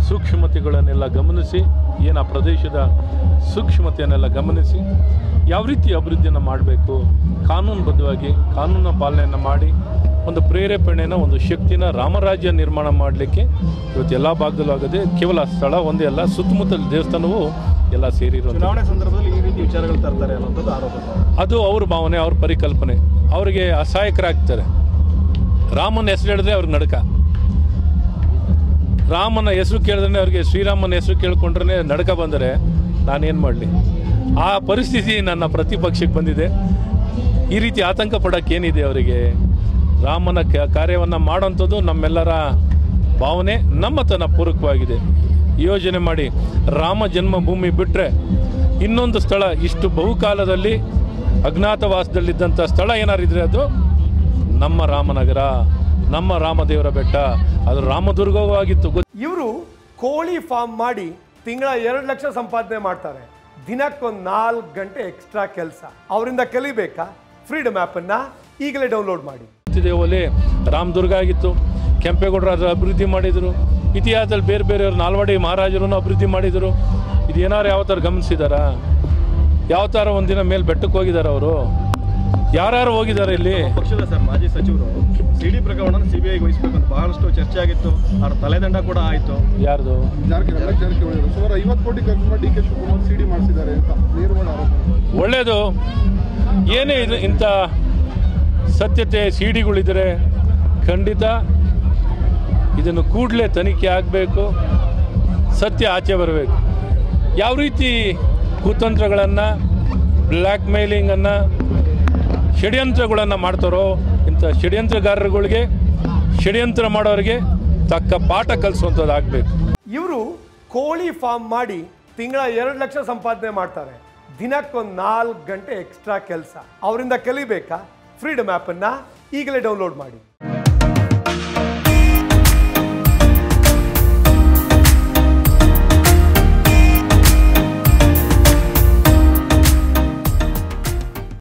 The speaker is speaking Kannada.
ಸೂಕ್ಷ್ಮತೆಗಳನ್ನೆಲ್ಲ ಗಮನಿಸಿ ಏನು ಆ ಪ್ರದೇಶದ ಸೂಕ್ಷ್ಮತೆಯನ್ನೆಲ್ಲ ಗಮನಿಸಿ ಯಾವ ರೀತಿ ಅಭಿವೃದ್ಧಿಯನ್ನು ಮಾಡಬೇಕು ಕಾನೂನುಬದ್ಧವಾಗಿ ಕಾನೂನ ಪಾಲನೆಯನ್ನು ಮಾಡಿ ಒಂದು ಪ್ರೇರೇಪಣೆನ ಒಂದು ಶಕ್ತಿನ ರಾಮರಾಜ್ಯ ನಿರ್ಮಾಣ ಮಾಡಲಿಕ್ಕೆ ಇವತ್ತು ಎಲ್ಲ ಭಾಗದಲ್ಲೂ ಆಗದೆ ಕೇವಲ ಸ್ಥಳ ಒಂದೇ ಅಲ್ಲ ಸುತ್ತಮುತ್ತಲ ದೇವಸ್ಥಾನವೂ ಎಲ್ಲ ಸೇರಿರೋದು ಚುನಾವಣೆ ಸಂದರ್ಭದಲ್ಲಿ ಈ ರೀತಿ ವಿಚಾರಗಳು ತರ್ತಾರೆ ಅನ್ನೋಂಥದ್ದು ಆರೋಪ ಸರ್. ಅದು ಅವ್ರ ಭಾವನೆ ಅವ್ರ ಪರಿಕಲ್ಪನೆ ಅವರಿಗೆ ಅಸಹಾಯಕರಾಗ್ತಾರೆ ರಾಮನ ಹೆಸರು ಹೇಳಿದ್ರೆ ಅವ್ರಿಗೆ ನಡಕ ರಾಮನ ಹೆಸರು ಕೇಳಿದ್ರೆ ಅವ್ರಿಗೆ ಶ್ರೀರಾಮನ ಹೆಸರು ಕೇಳ್ಕೊಂಡ್ರೆ ನಡಕ ಬಂದರೆ ನಾನೇನು ಮಾಡಲಿ ಆ ಪರಿಸ್ಥಿತಿ ನನ್ನ ಪ್ರತಿಪಕ್ಷಕ್ಕೆ ಬಂದಿದೆ ಈ ರೀತಿ ಆತಂಕ ಪಡೋಕ್ಕೇನಿದೆ ಅವರಿಗೆ ರಾಮನ ಕ- ಕಾರ್ಯವನ್ನು ಮಾಡೋಂಥದ್ದು ನಮ್ಮೆಲ್ಲರ ಭಾವನೆ ನಮ್ಮತನ ಪೂರಕವಾಗಿದೆ ಯೋಜನೆ ಮಾಡಿ ರಾಮ ಜನ್ಮಭೂಮಿ ಬಿಟ್ಟರೆ ಇನ್ನೊಂದು ಸ್ಥಳ ಇಷ್ಟು ಬಹುಕಾಲದಲ್ಲಿ ಅಜ್ಞಾತವಾಸದಲ್ಲಿದ್ದಂಥ ಸ್ಥಳ ಏನಾರಿದ್ರೆ ಅದು ನಮ್ಮ ರಾಮನಗರ ನಮ್ಮ ರಾಮದೇವರ ಬೆಟ್ಟ ಅದು ರಾಮದುರ್ಗವೂ ಆಗಿತ್ತು ಗೊತ್ತು ಇವರು ಕೋಳಿ ಫಾರ್ಮ್ ಮಾಡಿ ತಿಂಗಳ ಎರಡು ಲಕ್ಷ ಸಂಪಾದನೆ ಮಾಡ್ತಾರೆ ದಿನಕ್ಕೊಂದು ನಾಲ್ಕು ಗಂಟೆ ಎಕ್ಸ್ಟ್ರಾ ಕೆಲಸ ಅವರಿಂದ ಕಲಿಬೇಕಾ ಫ್ರೀಡಮ್ ಆ್ಯಪನ್ನು ಈಗಲೇ ಡೌನ್ಲೋಡ್ ಮಾಡಿ ದೇವಲ್ಲಿ ರಾಮದುರ್ಗ ಆಗಿತ್ತು ಕೆಂಪೇಗೌಡರು ಅದರ ಅಭಿವೃದ್ಧಿ ಮಾಡಿದರು ಇತಿಹಾಸದಲ್ಲಿ ಬೇರೆ ಬೇರೆಯವರು ನಾಲ್ವಡಿ ಮಹಾರಾಜರು ಅಭಿವೃದ್ಧಿ ಮಾಡಿದರು ಇದು ಏನಾರು ಯಾವ ಥರ ಗಮನಿಸಿದಾರಾ ಯಾವ ಥರ ಒಂದಿನ ಮೇಲೆ ಬೆಟ್ಟಕ್ಕೆ ಹೋಗಿದ್ದಾರೆ ಅವರು ಯಾರ್ಯಾರು ಹೋಗಿದ್ದಾರೆ ಇಲ್ಲಿ ಪಕ್ಷದ ಸರ್ ಮಾಜಿ ಸಚಿವರು ಸಿಡಿ ಪ್ರಕರಣ ಸಿಬಿಐಗೆ ವಹಿಸಬೇಕು ಅಂತ ಬಹಳಷ್ಟು ಚರ್ಚೆ ಆಗಿತ್ತು ಅವ್ರ ತಲೆದಂಡ ಕೂಡ ಆಯಿತು ಯಾರ್ದು ಜಾರಕಿಹೊಳಿ ರಮೇಶ್ ಜಾರಕಿಹೊಳಿ ಅವರು ಸುಮಾರು ಐವತ್ತು ಕೋಟಿ ಖರ್ಚು ಮಾಡಿ ಡಿ ಕೆ ಶಿವಕುಮಾರ್ ಸಿಡಿ ಮಾಡಿಸಿದ್ದಾರೆ ಅಂತ ನೇರವಾದ ಆರೋಪ ಒಳ್ಳೆಯದು ಏನೇ ಇದು ಇಂಥ ಸತ್ಯತೆ ಸಿಡಿಗಳಿದ್ದರೆ ಖಂಡಿತ ಇದನ್ನು ಕೂಡಲೇ ತನಿಖೆ ಆಗಬೇಕು ಸತ್ಯ ಆಚೆ ಬರಬೇಕು ಯಾವ ರೀತಿ ಕುತಂತ್ರಗಳನ್ನು ಬ್ಲ್ಯಾಕ್ ಮೇಲಿಂಗನ್ನು ಷಡ್ಯಂತ್ರಗಳನ್ನು ಮಾಡ್ತಾರೋ ಇಂಥ ಷಡ್ಯಂತ್ರಗಾರರುಗಳಿಗೆ ಷಡ್ಯಂತ್ರ ಮಾಡೋರಿಗೆ ತಕ್ಕ ಪಾಠ ಕಲಿಸುವಂಥದ್ದು ಆಗಬೇಕು ಇವರು ಕೋಳಿ ಫಾರ್ಮ್ ಮಾಡಿ ತಿಂಗಳ ಎರಡು ಲಕ್ಷ ಸಂಪಾದನೆ ಮಾಡ್ತಾರೆ ದಿನಕ್ಕೊಂದು ನಾಲ್ಕು ಗಂಟೆ ಎಕ್ಸ್ಟ್ರಾ ಕೆಲಸ ಅವರಿಂದ ಕಲಿಬೇಕಾ ಫ್ರೀಡಮ್ ಆ್ಯಪನ್ನು ಈಗಲೇ ಡೌನ್ಲೋಡ್ ಮಾಡಿ